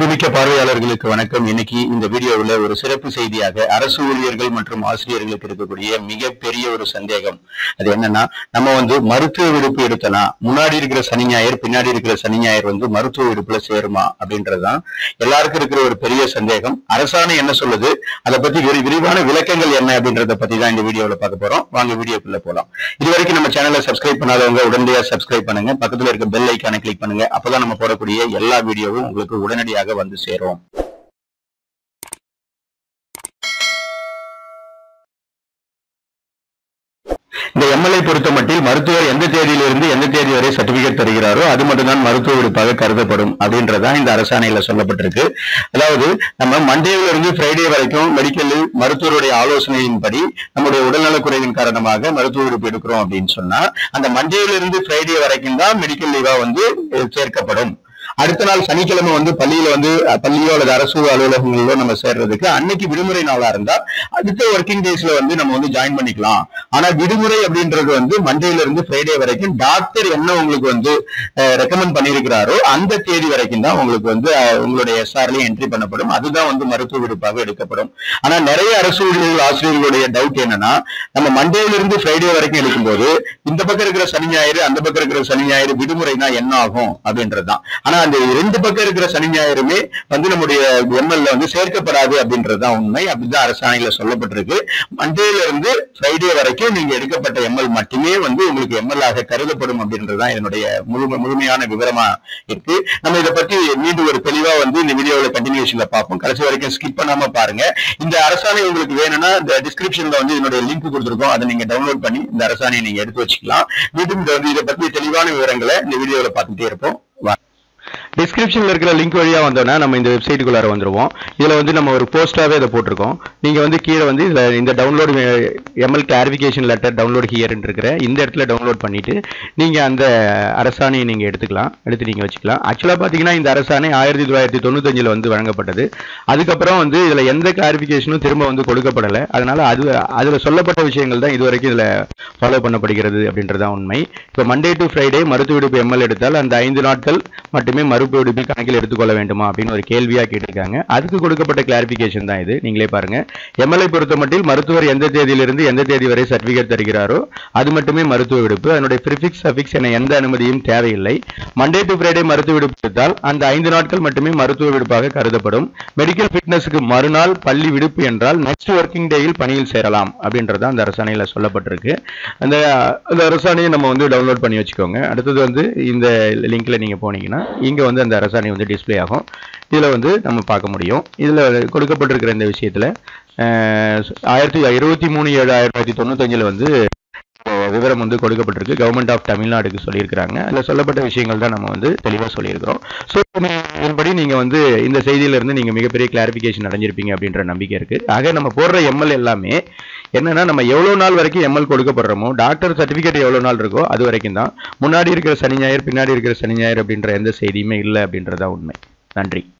அன்புமிக்க பார்வையாளர்களுக்கு வணக்கம் இன்னைக்கு இந்த வீடியோவில் ஒரு சிறப்பு செய்தியாக அரசு ஊழியர்கள் மற்றும் ஆசிரியர்களுக்கு இருக்கக்கூடிய மிகப்பெரிய ஒரு சந்தேகம் அது என்னன்னா நம்ம வந்து மருத்துவ விடுப்பு எடுத்தனா முன்னாடி இருக்கிற சனி ஞாயிறு பின்னாடி இருக்கிற சனி ஞாயிறு வந்து மருத்துவ விடுப்புல சேருமா அப்படின்றதுதான் எல்லாருக்கும் இருக்கிற ஒரு பெரிய சந்தேகம் அரசாணை என்ன சொல்லுது அதை பத்தி விரி- விரிவான விளக்கங்கள் என்ன அப்படின்றத பத்தி தான் இந்த வீடியோவில் பார்க்க போறோம் வாங்க வீடியோக்குள்ள போலாம் இது வரைக்கும் நம்ம சேனலை சப்ஸ்கிரைப் பண்ணாதவங்க உடனடியாக சப்ஸ்கிரைப் பண்ணுங்க பக்கத்துல இருக்க பெல் ஐக்கானை கிளிக் பண்ணுங்க அப்பதான் நம்ம போடக்கூடிய எல்லா வீடியோவும் உங்களுக்கு உடனடியாக வந்து சேரும் இந்த எம்எல்ஏ பொறுத்த மட்டில் மருத்துவர் எந்த தேதியிலிருந்து எந்த தேதி வரை சர்டிபிகேட் தருகிறாரோ அது மட்டும்தான் மருத்துவ விடுப்பாக கருதப்படும் அப்படின்றதான் இந்த அரசாணையில சொல்லப்பட்டிருக்கு அதாவது நம்ம மண்டேல இருந்து ஃப்ரைடே வரைக்கும் மெடிக்கல் மருத்துவருடைய ஆலோசனையின்படி நம்முடைய உடல்நலக் குறைவின் காரணமாக மருத்துவ விடுப்பு எடுக்கிறோம் அப்படின்னு சொன்னா அந்த மண்டேல இருந்து ஃப்ரைடே வரைக்கும் தான் மெடிக்கல் லீவா வந்து அஹ், சேர்க்கப்படும் அடுத்த நாள் சனிக்கிழமை வந்து பள்ளியில வந்து அஹ், பள்ளியோ அல்லது அரசு அலுவலகங்களிலோ நம்ம சேர்றதுக்கு அன்னைக்கு விடுமுறை நாளா இருந்தா அடுத்த ஒர்க்கிங் டேஸ்ல வந்து நம்ம வந்து ஜாயின் பண்ணிக்கலாம் ஆனா விடுமுறை அப்படின்றது வந்து மண்டேல இருந்து ஃப்ரைடே வரைக்கும் டாக்டர் என்ன உங்களுக்கு வந்து ரெக்கமெண்ட் பண்ணியிருக்கிறாரோ அந்த தேதி வரைக்கும் தான் உங்களுக்கு வந்து அஹ், உங்களுடைய எஸ்ஆர்லயும் என்ட்ரி பண்ணப்படும் அதுதான் வந்து மருத்துவ விடுப்பாக எடுக்கப்படும் ஆனா நிறைய அரசு ஊழியர்கள் ஆசிரியர்களுடைய டவுட் என்னன்னா நம்ம மண்டேல இருந்து ஃப்ரைடே வரைக்கும் எடுக்கும்போது இந்த பக்கம் இருக்கிற சனி ஞாயிறு அந்த பக்கம் இருக்கிற சனி ஞாயிறு விடுமுறைனா என்ன ஆகும் அப்படின்றதுதான் ஆனா அந்த ரெண்டு பக்கம் இருக்கிற சனி ஞாயிறுமே வந்து நம்முடைய எம்எல்ல வந்து சேர்க்கப்படாது அப்படின்றதுதான் உண்மை அப்படிதான் அரசாணையில சொல்லப்பட்டிருக்கு மண்டேல இருந்து ஃப்ரைடே வரைக்கும் நீங்க எடுக்கப்பட்ட எம்எல் மட்டுமே வந்து உங்களுக்கு எம்எல் ஆக கருதப்படும் அப்படின்றதுதான் என்னுடைய முழு முழுமையான விவரமா இருக்கு நம்ம இதை பத்தி மீண்டும் ஒரு தெளிவா வந்து இந்த வீடியோல கண்டினியூஷன்ல பார்ப்போம் கடைசி வரைக்கும் ஸ்கிப் பண்ணாம பாருங்க இந்த அரசாணை உங்களுக்கு வேணும்னா இந்த டிஸ்கிரிப்ஷன்ல வந்து என்னுடைய லிங்க் கொடுத்துருக்கோம் அதை நீங்க டவுன்லோட் பண்ணி இந்த அரசாணையை நீங்க எடுத்து வச்சுக்கலாம் மீண்டும் இந்த வந்து இதை பத்தி தெளிவான விவரங்களை இந்த வீடியோல பார்த்துட்டே இருப்போம் வா- டிஸ்கிரிப்ஷன்ல இருக்கிற லிங்க் வழியா வந்தோம்னா நம்ம இந்த வெப்சைட்டுக்குள்ளார வந்துருவோம் இதுல வந்து நம்ம ஒரு போஸ்டாவே இதை போட்டிருக்கோம் நீங்க வந்து கீழே வந்து இதுல இந்த download ML clarification letter download here இருக்கிற இந்த இடத்துல டவுன்லோட் பண்ணிட்டு நீங்க அந்த அரசாணையை நீங்க எடுத்துக்கலாம் எடுத்து நீங்க வச்சுக்கலாம் ஆக்சுவலா பாத்தீங்கன்னா இந்த அரசாணை ஆயிரத்தி தொள்ளாயிரத்தி தொண்ணூத்தஞ்சுல வந்து வழங்கப்பட்டது அதுக்கப்புறம் வந்து இதுல எந்த கிளாரிபிகேஷனும் திரும்ப வந்து கொடுக்கப்படல அதனால அது அதுல சொல்லப்பட்ட விஷயங்கள் தான் இதுவரைக்கும் இதுல ஃபாலோ பண்ணப்படுகிறது அப்படின்றதான் உண்மை இப்போ மண்டே டு ஃப்ரைடே மருத்துவ விடுப்பு எம்எல் எடுத்தால் அந்த ஐந்து நாட்கள் மட்டுமே மருத்துவ விடுப்பில் கணக்கில் எடுத்துக்கொள்ள வேண்டுமா அப்படின்னு ஒரு கேள்வியா கேட்டிருக்காங்க அதுக்கு கொடுக்கப்பட்ட கிளாரிபிகேஷன் தான் இது நீங்களே பாருங்க எம்எல்ஏ பொறுத்த மட்டில் மருத்துவர் எந்த தேதியிலிருந்து எந்த தேதி வரை சர்டிபிகேட் தருகிறாரோ அது மட்டுமே மருத்துவ விடுப்பு அதனுடைய ப்ரிஃபிக்ஸ் சஃபிக்ஸ் என எந்த அனுமதியும் தேவையில்லை மண்டே டு ஃப்ரைடே மருத்துவ விடுப்பு எடுத்தால் அந்த ஐந்து நாட்கள் மட்டுமே மருத்துவ விடுப்பாக கருதப்படும் மெடிக்கல் ஃபிட்னஸுக்கு மறுநாள் பள்ளி விடுப்பு என்றால் நெக்ஸ்ட் ஒர்க்கிங் டேயில் பணியில் சேரலாம் அப்படின்றது அந்த அரசாணையில் சொல்லப்பட்டிருக்கு அந்த அந்த அரசாணையை நம்ம வந்து டவுன்லோட் பண்ணி வச்சுக்கோங்க அடுத்தது வந்து இந்த லிங்க்ல நீங்க போனீங்கன்னா இங்க வந்து அந்த அரசாணை வந்து டிஸ்ப்ளே ஆகும் இதுல வந்து நம்ம பார்க்க முடியும் இதுல கொடுக்கப்பட்டிருக்கிற இந்த விஷயத்துல அஹ், ஆயிரத்தி இருபத்தி மூணு ஏழு ஆயிரத்தி தொள்ளாயிரத்தி தொண்ணூத்தஞ்சுல வந்து அஹ், விவரம் வந்து கொடுக்கப்பட்டிருக்கு கவர்மெண்ட் ஆஃப் தமிழ்நாடுக்கு சொல்லியிருக்கிறாங்க அதில் சொல்லப்பட்ட விஷயங்கள் தான் நம்ம வந்து தெளிவாக சொல்லியிருக்கிறோம் ஸோ இதன்படி நீங்கள் வந்து இந்த செய்தியிலிருந்து நீங்கள் மிகப்பெரிய கிளாரிஃபிகேஷன் அடைஞ்சிருப்பீங்க அப்படின்ற நம்பிக்கை இருக்கு ஆக நம்ம போடுற எம்எல் எல்லாமே என்னன்னா நம்ம எவ்வளோ நாள் வரைக்கும் எம்எல் கொடுக்கப்படுறோமோ டாக்டர் சர்டிஃபிகேட் எவ்வளோ நாள் இருக்கோ அது வரைக்கும் தான் முன்னாடி இருக்கிற சனி ஞாயிறு பின்னாடி இருக்கிற சனி ஞாயிறு அப்படின்ற எந்த செய்தியுமே இல்லை அப்படின்றதா உண்மை நன்றி